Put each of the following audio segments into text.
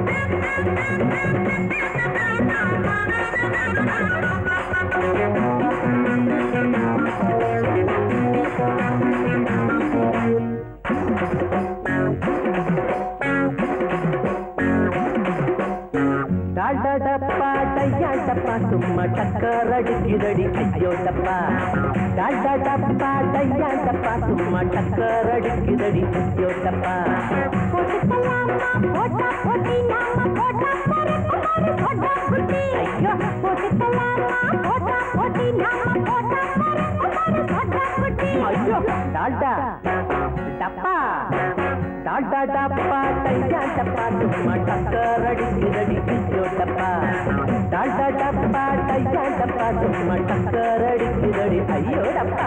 டாடடப்பா டையாடப்பா சும்மா டக்கர் அடிக்குதடி ஐயோ டப்பா டாடடப்பா டையாடப்பா சும்மா டக்கர் அடிக்குதடி ஐயோ டப்பா போட்டுக்கலாமா போட்டா போட்டி நாம போட்டா போற போட்டா குட்டி ஐயோ போட்டுக்கலாமா போட்டா போட்டி நாம போட்டா போற போட்டா குட்டி ஐயோ டாடா டப்பா டாடா டப்பா டையாடப்பா சும்மா டக்கர் அடிக்குதடி ஐயோ டப்பா டாடா டப்பா டையாடப்பா சும்மா டக்கர் அடிக்குதடி ஐயோ டப்பா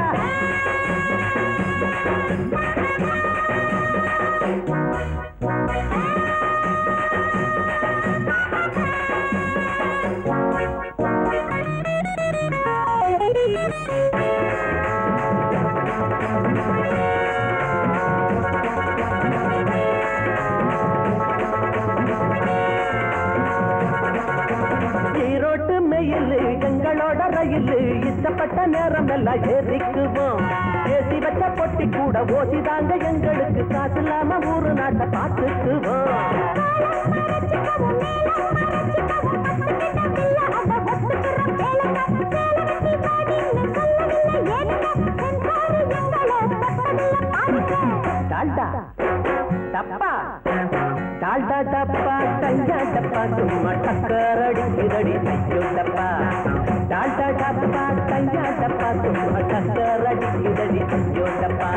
ஈரோட்டு மெயில் எங்களோட ரயில் இஷ்டப்பட்ட நேரம் எல்லாம் ஏறிக்குவோம் ஏசி வச்ச பொட்டி கூட ஓசிதாங்க எங்களுக்கு காசு இல்லாம ஊரு நாட்டை பார்த்துக்குவோம் டால்டா டப்பா டால்டா டப்பா டையா டப்பா சும்மா டக்கர் அடிக்குதடி ஐயோ டப்பா டால்டா டப்பா டையா டப்பா சும்மா டக்கர் அடிக்குதடி ஐயோ டப்பா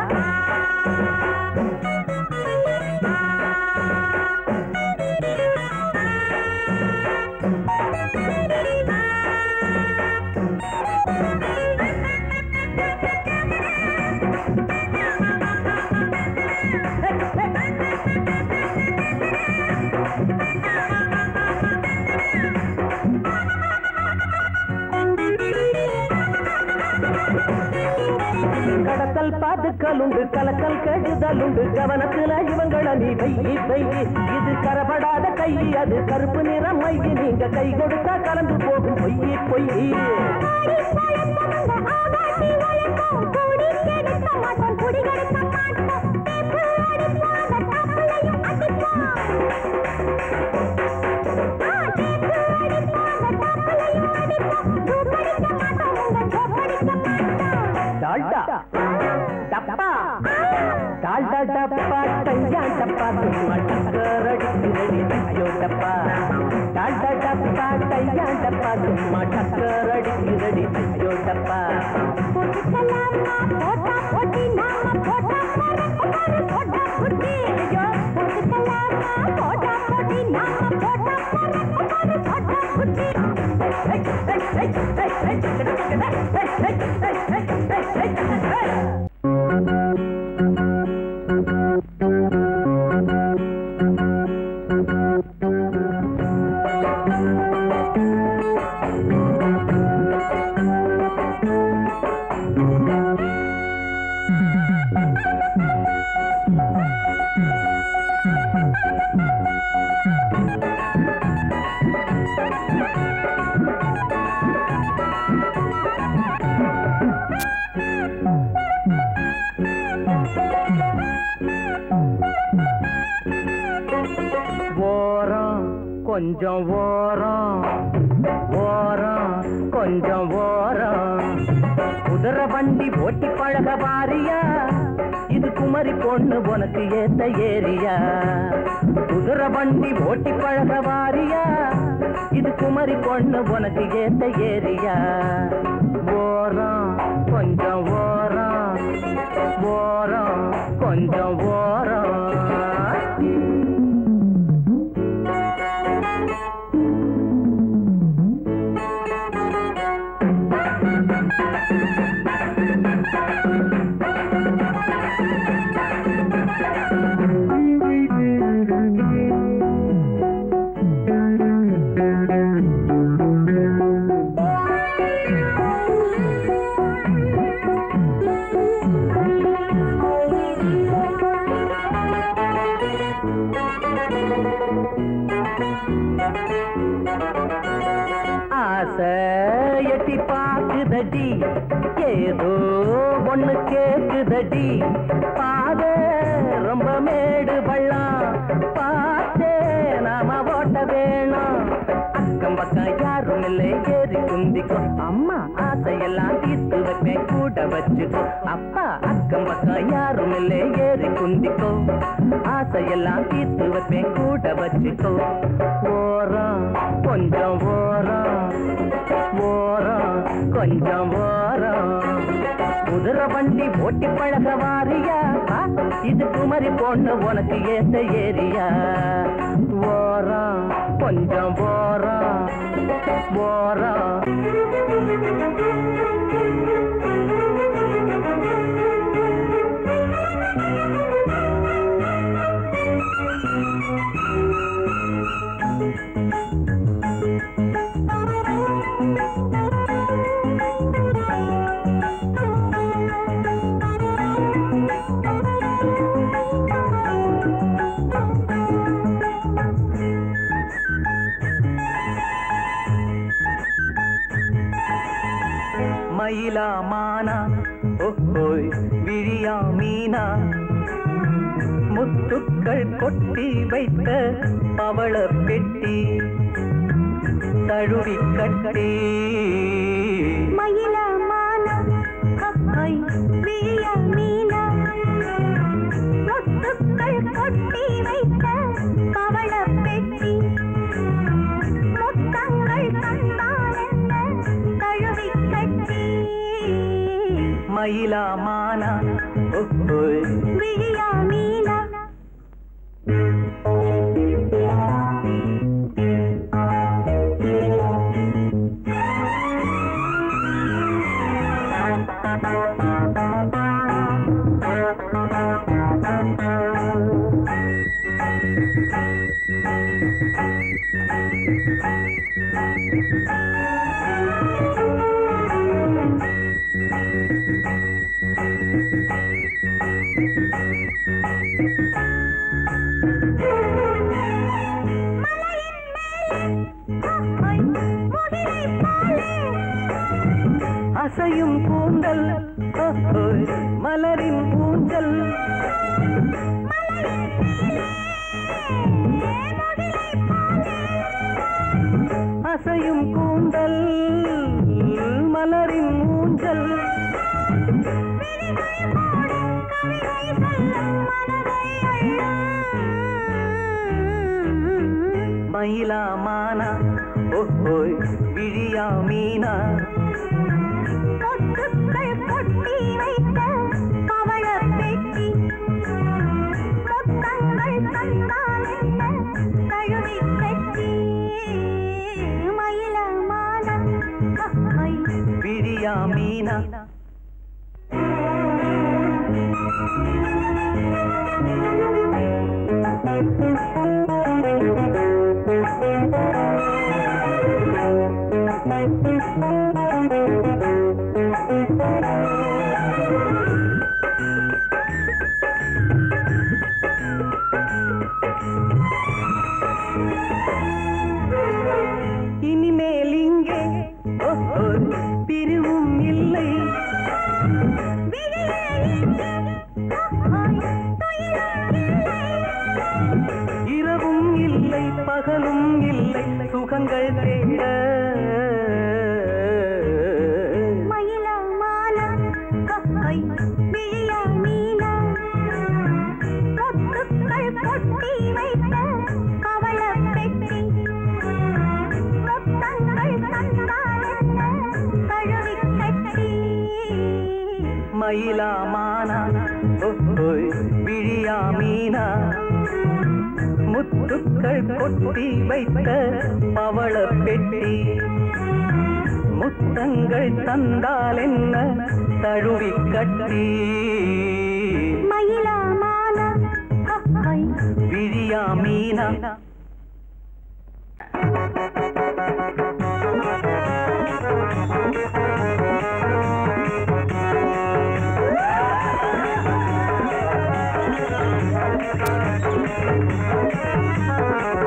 கடத்தல் பாதுக்கல் உண்டு கலக்கல் கெடுதல் உண்டு கவனத்துல இவங்கள நீ வெயி வெயி இது கரபடாத கை அது கருப்பு நிறம் மை நீங்க கை கொடுத்தா கலந்து போகும் பொய்யி பொய்யி டால்டா டப்பா டால்டா டப்பா டையா டப்பா சும்மா டக்கர் அடிக்குதடி ஐயோ டப்பா டால்டா டப்பா டையா டப்பா சும்மா டக்கர் அடிக்குதடி ஐயோ டப்பா போட்டுக்கலாமா போட்டா போட்டி நாம போட்டா போற போட்டா குட்டி ஐயோ போட்டுக்கலாமா போட்டா போட்டி நாம போட்டா போற போட்டா குட்டி ஓரம் கொஞ்சம் ஓரம் ஓரம் கொஞ்சம் ஓரம் குதிரை வண்டி ஓட்டி பழக வாரியா இது குமரி பொண்ணு உனக்கு ஏத்த ஏரியா குதிரை வண்டி ஓட்டி பழக வாரியா இது குமரி பொண்ணு உனக்கு ஏத்த ஏரியா ஓரம் கொஞ்சம் ஓரம் ஓரம் கொஞ்சம் ஓரம் ஆசை எட்டி பாக்குதடி ஏதோ ஒண்ணு கேக்குதடி பாத ரொம்ப மேடு பள்ளம் பார்த்தே நாம ஓட்ட வேணும் அக்கம் பக்கம் யாரும் இல்லை ஏறி குந்திக்கோ அம்மா ஆசையெல்லாம் தீர்த்து வைப்பேன் கூட வச்சுக்கோ அப்பா அக்கம் பக்கம் யாரும் இல்லை ஏறி குந்திக்கோ ஆசையெல்லாம் தீர்த்து வைப்பேன் கூட வச்சுக்கோ ஓரம் கொஞ்சம் ஓரம் ஓரம் கொஞ்சம் ஓரம் குதிரை வண்டி ஓட்டி பழக வாரியா வா, இது குமரி பொண்ணு உனக்கு ஏத்த ஏரியா ஓரம் கொஞ்சம் ஓரம் ஓரம் மயிலா மானா ஓஹோய் விழியா மீனா முத்துக்கள் கொட்டி வைத்த பவள பெட்டி தழுவி கட்டி மயில மானா ஹை விழிய மீனா முத்துக்கள் கொட்டி வைத்த பவள பெட்டி முத்தங்கள் தந்தால் என்ன தழுவி கட்டி மயிலா மானா ஓஹோய் விழிய மீனா ஹை முகிலை போலே அசையும் கூந்தல் ஓஹோய் மலரின் ஊஞ்சல் அசையும் கூந்தல் மலரின் ஊஞ்சல் மயிலா மானா ஓஹோய் விழியா மீனா முத்துக்கள் கொட்டி வைத்த பவள பெட்டி முத்தங்கள் தந்தால் என்ன தழுவி கட்டி மயில மான ஹை விழியா மீனா இனிமேல் இங்கே ஓஹோய் பிரிவும் இல்லை இரவும் இல்லை பகலும் இல்லை சுகங்கள் தேட மயில மான ஹை விழிய மீனா முத்துக்கள் கொட்டி வைத்த பவள பெட்டி முத்தங்கள் தந்தால் என்ன தழுவி கட்டி மயிலா மானா ஓஹோய் விழியா மீனா முத்துக்கள் கொட்டி வைத்த பவள பெட்டி முத்தங்கள் தந்தால் என்ன தழுவி கட்டி மயில மான ஹை விழியா மீனா மயில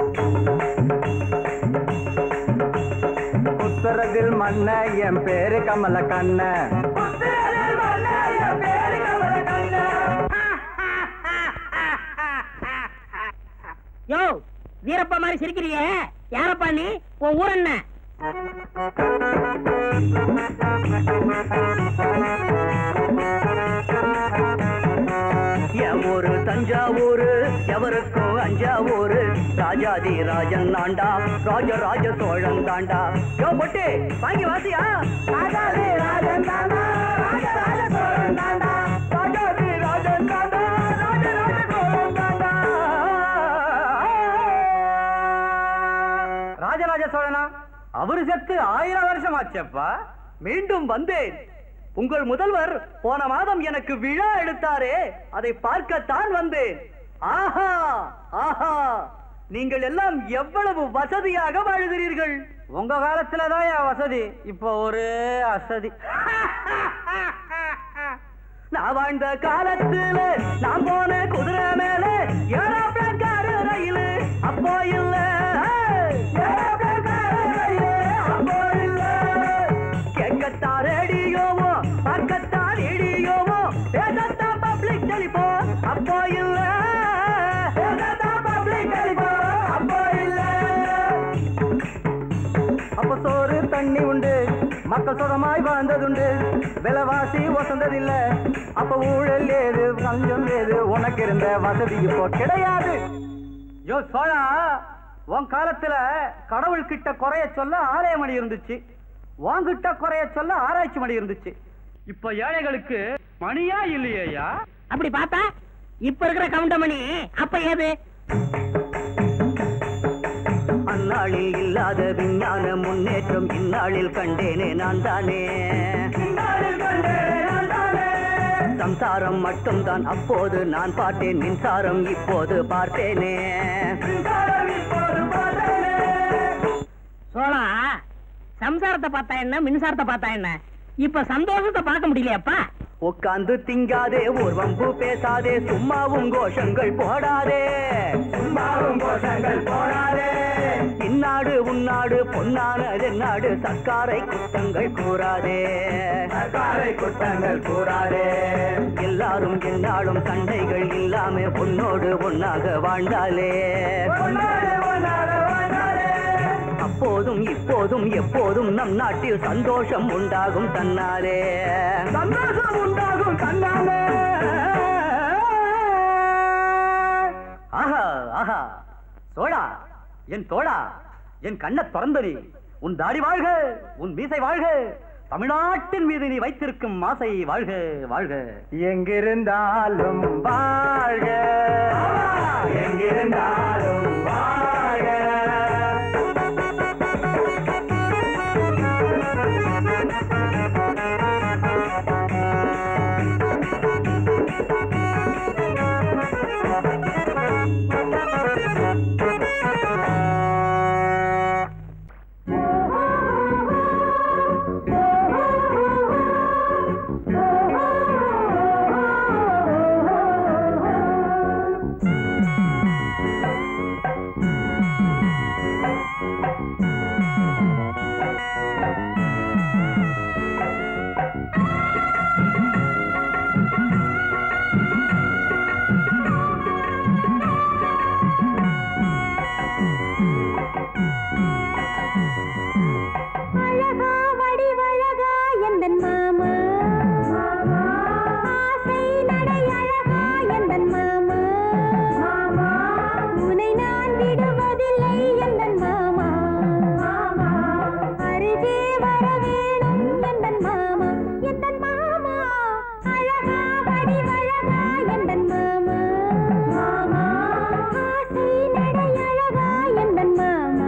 புத்தேரில் மன்ன என் பேரு கமல கண்ண யோ வீரப்பா மாதிரி சிரிக்கிறியே யாரப்பா நீ உன் ஊர் என்ன என் ஊரு தஞ்சாவூரு எவருக்கும் அஞ்சாவூரு ராஜாதி ராஜன் நாண்டா ராஜராஜ சோழன் தாண்டா யோ பொட்டு வாங்கி வாசியா ராஜாதி ராஜன் தாண்டா ராஜராஜ சோழன் தாண்டா ராஜாதி ராஜன் தாண்டா ராஜராஜ சோழன் தாண்டா ராஜராஜ சோழனா அவரு செத்து ஆயிரம் வருஷம் ஆச்சப்பா மீண்டும் வந்தேன் உங்கள் முதல்வர் போன மாதம் எனக்கு விழா எடுத்தாரே அதை பார்க்கத்தான் வந்தேன் ஆஹா ஆஹா நீங்கள் எல்லாம் எவ்வளவு வசதியாக வாழ்கிறீர்கள் உங்க காலத்துலதான் என் வசதி இப்போ ஒரு அசதி நான் வாழ்ந்த காலத்துல நான் போன குதிரை மேல ஏரோப்ளேன் காரு ரயில் அப்போ இல்ல ஏரோப்ளேன் காரு ரயில் அப்போ இல்ல கேட்கத்தா ரேடியோவோ பார்க்கத்தா ரேடியோவோ பேசத்தா பப்ளிக் டெலிபோ அப்போ இல்ல பேசத்தா பப்ளிக் டெலிபோ அப்போ இல்ல அப்ப சோறு தண்ணி உண்டு மக்கள் சுகமாய் வாழ்ந்ததுண்டு விலைவாசி வசந்ததில்ல அப்ப ஊழல் ஏது லஞ்சம் ஏது உனக்கு இருந்த வசதி இப்போ கிடையாது யோ சோழா உன் காலத்துல கடவுள் கிட்ட குறைய சொல்ல ஆலய மணி இருந்துச்சு உன்கிட்ட குறைய சொல்ல ஆராய்ச்சி மணி இருந்துச்சு இப்ப ஏழைகளுக்கு மணியா இல்லையா அப்படி பார்த்தா இப்ப இருக்கிற கவுண்டமணி அப்ப ஏது அந்நாளில் இல்லாத விஞ்ஞான முன்னேற்றம் இந்நாளில் கண்டேனே நான் தானே சம்சாரம் மட்டும்தான் அப்போது நான் பார்த்தேன் மின்சாரம் இப்போது பார்த்தேனே சோழா சம்சாரத்தை பார்த்தா என்ன மின்சாரத்தை பார்த்தா என்ன இப்ப சந்தோஷத்தை பார்க்க முடியலையாப்பா உட்கார்ந்து திங்காதே ஒரு வம்பு பேசாதே சும்மாவும் கோஷங்கள் போடாதே சும்மாவும் கோஷங்கள் போடாதே இந்நாடு உன்னாடு பொன்னானது நாடு சர்க்காரை குற்றங்கள் கூறாதே சர்க்காரை குற்றங்கள் கூறாதே எல்லாரும் என்னாலும் சண்டைகள் இல்லாம உன்னோடு ஒன்னாக வாழ்ந்தாலே அப்போதும் இப்போதும் எப்போதும் நம் நாட்டில் சந்தோஷம் உண்டாகும் தன்னாலே சந்தோஷம் உண்டாகும் தன்னாலே ஆஹா ஆஹா சோழா என் தோழா என் கண்ண திறந்த நீ உன் தாடி வாழ்க உன் மீசை வாழ்க தமிழ்நாட்டின் மீது நீ வைத்திருக்கும் மாசை வாழ்க வாழ்க எங்கிருந்தாலும் வாழ்க எங்கிருந்தாலும் வாழ்க அழகா வடிவழகா எந்தன் மாமா ஆசை நடை அழகா எந்தன் மாமா உனை நான் விடுவதில்லை எந்தன் மாமா அருகே வர வேணும் எந்தன் மாமா எந்தன் மாமா அழகா வடிவழகா எந்தன் மாமா ஆசை நடை அழகா எந்தன் மாமா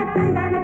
தந்தானே